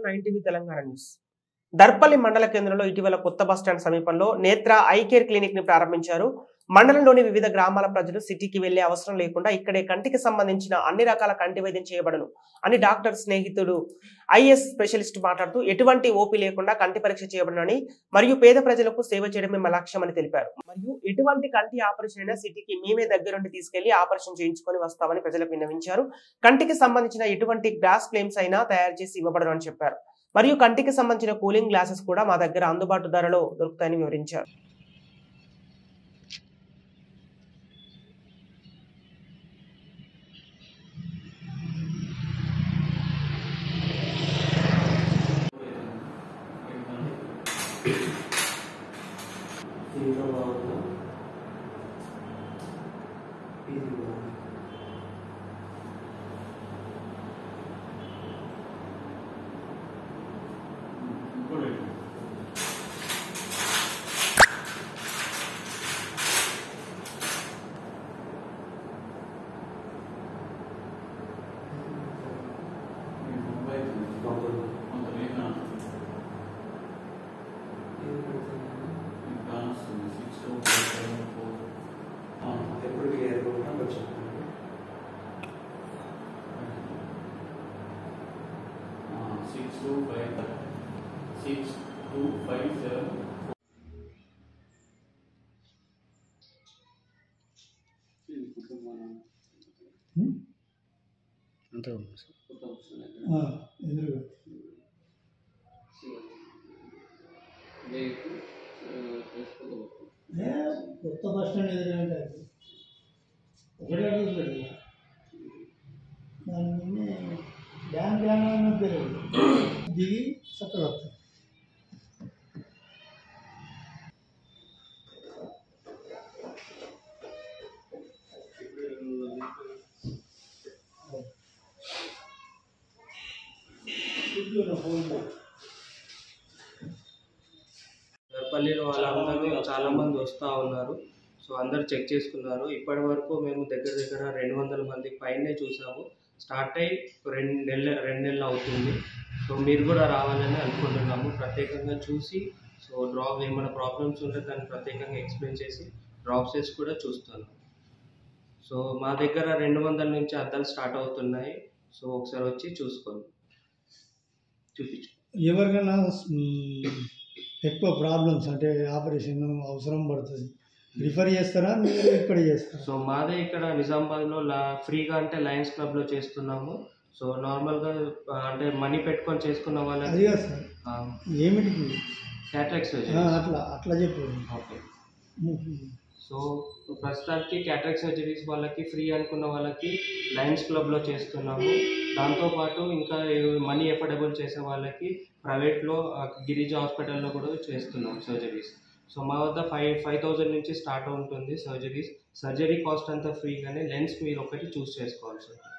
Nine TV Telangana news Darpalli మండల కేంద్రంలో ఇటీవల కొత్త బస్టాండ్ సమీపంలో నేత్ర ఐ కేర్ క్లినిక్ ని ప్రారంభించారు మండలంలోని వివిధ గ్రామాల ప్రజలు సిటీకి వెళ్లే అవసరం లేకుండా ఇక్కడే కంటికి సంబంధించిన అన్ని రకాల కంటి వైద్యం చేయబడను అని డాక్టర్ స్నేహితుడు ఐఎస్ స్పెషలిస్ట్ మాట్లాడుతూ ఎటువంటి ఓపీ లేకుండా కంటి పరీక్ష చేయబడనని మరియు పేద ప్రజలకు సేవ చేయడమే మా లక్ష్యమని తెలిపారు మరియు ఎటువంటి కంటి ఆపరేషన్ అయినా సిటీకి మేమే దగ్గరుండి తీసుకెళ్లి ఆపరేషన్ చేయించుకొని వస్తామని ప్రజలకు విన్నవించారు కంటికి సంబంధించిన ఎటువంటి గ్లాస్ ఫ్లేమ్స్ అయినా తయారు చేసి ఇవ్వబడను అని చెప్పారు మరియు కంటికి సంబంధించిన కూలింగ్ గ్లాసెస్ కూడా మా దగ్గర అందుబాటు ధరలో దొరుకుతాయని వివరించారు ఎప్పుడు ఏరుకుంటా వచ్చాను six two five six two five seven ఎదురుగా ఏ, కొత్త బస్ స్టాండ్ ఎదురుగా అంటే అది. ఒకటే అడుగుతాడు ఇక. దాని మీద డ్యామ్ డ్యామ్ అని పేరు దిగి చక్కగా వస్తాడు దర్పల్లిలో వాళ్ళందరూ చాలా మంది వస్తూ ఉన్నారు సో అందరు చెక్ చేసుకున్నారు ఇప్పటి వరకు మేము దగ్గర దగ్గర రెండు వందల మంది పైనే చూసాము స్టార్ట్ అయ్యి రెండు నెలల రెండు నెలలు అవుతుంది సో మీరు కూడా రావాలని అనుకుంటున్నాము ప్రత్యేకంగా చూసి సో డ్రాప్ ఏమైనా ప్రాబ్లమ్స్ ఉంటే దాన్ని ప్రత్యేకంగా ఎక్స్ప్లెయిన్ చేసి డ్రాప్ చేసి కూడా చూస్తాను సో మా దగ్గర రెండు వందల నుంచి అద్దాలు స్టార్ట్ అవుతున్నాయి సో ఒకసారి వచ్చి చూసుకోండి చూపించు ఎవరికైనా మ్, ఎక్కువ ప్రాబ్లమ్స్ అంటే ఆపరేషన్ అవసరం పడుతుంది రిఫర్ చేస్తారా మీరు ఇక్కడ చేస్తారా సో మాదే ఇక్కడ నిజామాబాద్లో లా ఫ్రీగా అంటే లయన్స్ క్లబ్లో చేస్తున్నాము సో నార్మల్గా ఆ, అంటే మనీ పెట్టుకొని చేసుకున్న వాళ్ళకి అది కాదు సార్ ఏమిటికి క్యాట్రాక్స్ ఆ, అట్లా అట్లా చెప్పు ఓకే సో ప్రస్తుతానికి క్యాట్రాక్ట్ సర్జరీస్ వాళ్ళకి ఫ్రీ అనుకున్న వాళ్ళకి లయన్స్ క్లబ్లో చేస్తున్నాము దాంతోపాటు ఇంకా మనీ ఎఫోర్డబుల్ చేసే వాళ్ళకి ప్రైవేట్లో గిరిజ హాస్పిటల్లో కూడా చేస్తున్నాం సర్జరీస్ సో మా వద్ద ఫైవ్ ఫైవ్ థౌజండ్ నుంచి స్టార్ట్ ఉంటుంది సర్జరీస్ సర్జరీ కాస్ట్ అంతా ఫ్రీ కానీ లెన్స్ మీరు ఒకటి చూస్ చేసుకోవాలి సార్